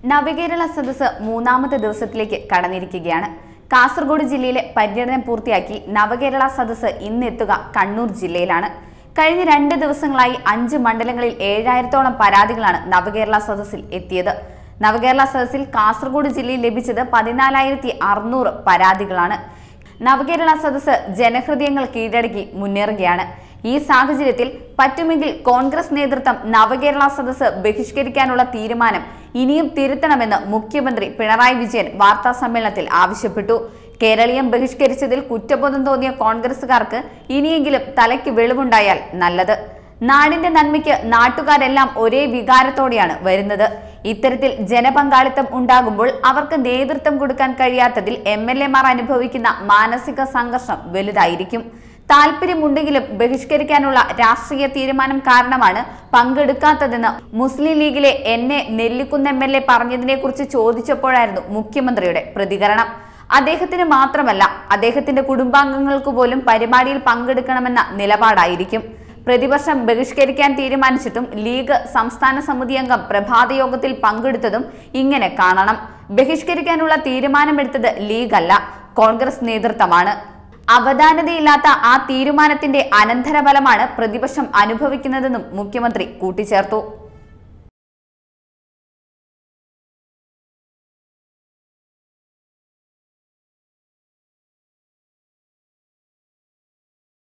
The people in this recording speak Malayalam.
നവകേരള സദസ്സ് മൂന്നാമത്തെ ദിവസത്തിലേക്ക് കടന്നിരിക്കുകയാണ് കാസർഗോഡ് ജില്ലയിലെ പര്യടനം പൂർത്തിയാക്കി നവകേരള സദസ്സ് ഇന്നെത്തുക കണ്ണൂർ ജില്ലയിലാണ് കഴിഞ്ഞ രണ്ട് ദിവസങ്ങളായി അഞ്ച് മണ്ഡലങ്ങളിൽ ഏഴായിരത്തോളം പരാതികളാണ് നവകേരള സദസ്സിൽ എത്തിയത് നവകേരള സദസ്സിൽ കാസർഗോഡ് ജില്ലയിൽ ലഭിച്ചത് പതിനാലായിരത്തി അറുന്നൂറ് പരാതികളാണ് നവകേരള സദസ്സ് ജനഹൃദയങ്ങൾ കീഴടക്കി മുന്നേറുകയാണ് ഈ സാഹചര്യത്തിൽ പറ്റുമെങ്കിൽ കോൺഗ്രസ് നേതൃത്വം നവകേരള സദസ്സ് ബഹിഷ്കരിക്കാനുള്ള തീരുമാനം ഇനിയും തിരുത്തണമെന്ന് മുഖ്യമന്ത്രി പിണറായി വിജയൻ വാർത്താ സമ്മേളനത്തിൽ ആവശ്യപ്പെട്ടു കേരളീയം ബഹിഷ്കരിച്ചതിൽ കുറ്റബോധം തോന്നിയ കോൺഗ്രസുകാർക്ക് ഇനിയെങ്കിലും തലയ്ക്ക് വെളിവുണ്ടായാൽ നല്ലത് നാടിന്റെ നന്മയ്ക്ക് നാട്ടുകാരെല്ലാം ഒരേ വികാരത്തോടെയാണ് വരുന്നത് ഇത്തരത്തിൽ ജനപങ്കാളിത്തം ഉണ്ടാകുമ്പോൾ അവർക്ക് നേതൃത്വം കൊടുക്കാൻ കഴിയാത്തതിൽ എം എൽ എമാർ അനുഭവിക്കുന്ന മാനസിക സംഘർഷം വലുതായിരിക്കും താല്പര്യമുണ്ടെങ്കിലും ബഹിഷ്കരിക്കാനുള്ള രാഷ്ട്രീയ തീരുമാനം കാരണമാണ് പങ്കെടുക്കാത്തതെന്ന് മുസ്ലിം ലീഗിലെ എന്നെ നെല്ലിക്കുന്ന് എം എൽ എ പറഞ്ഞതിനെ കുറിച്ച് ചോദിച്ചപ്പോഴായിരുന്നു മുഖ്യമന്ത്രിയുടെ പ്രതികരണം അദ്ദേഹത്തിന് മാത്രമല്ല അദ്ദേഹത്തിന്റെ കുടുംബാംഗങ്ങൾക്ക് പോലും പരിപാടിയിൽ പങ്കെടുക്കണമെന്ന നിലപാടായിരിക്കും പ്രതിപക്ഷം ബഹിഷ്കരിക്കാൻ തീരുമാനിച്ചിട്ടും ലീഗ് സംസ്ഥാന സമിതി അംഗം പ്രഭാത യോഗത്തിൽ പങ്കെടുത്തതും ഇങ്ങനെ കാണണം ബഹിഷ്കരിക്കാനുള്ള തീരുമാനമെടുത്തത് ലീഗല്ല കോൺഗ്രസ് നേതൃത്വമാണ് അവധാനതയില്ലാത്ത ആ തീരുമാനത്തിന്റെ അനന്തരഫലമാണ് പ്രതിപക്ഷം അനുഭവിക്കുന്നതെന്നും മുഖ്യമന്ത്രി കൂട്ടിച്ചേർത്തു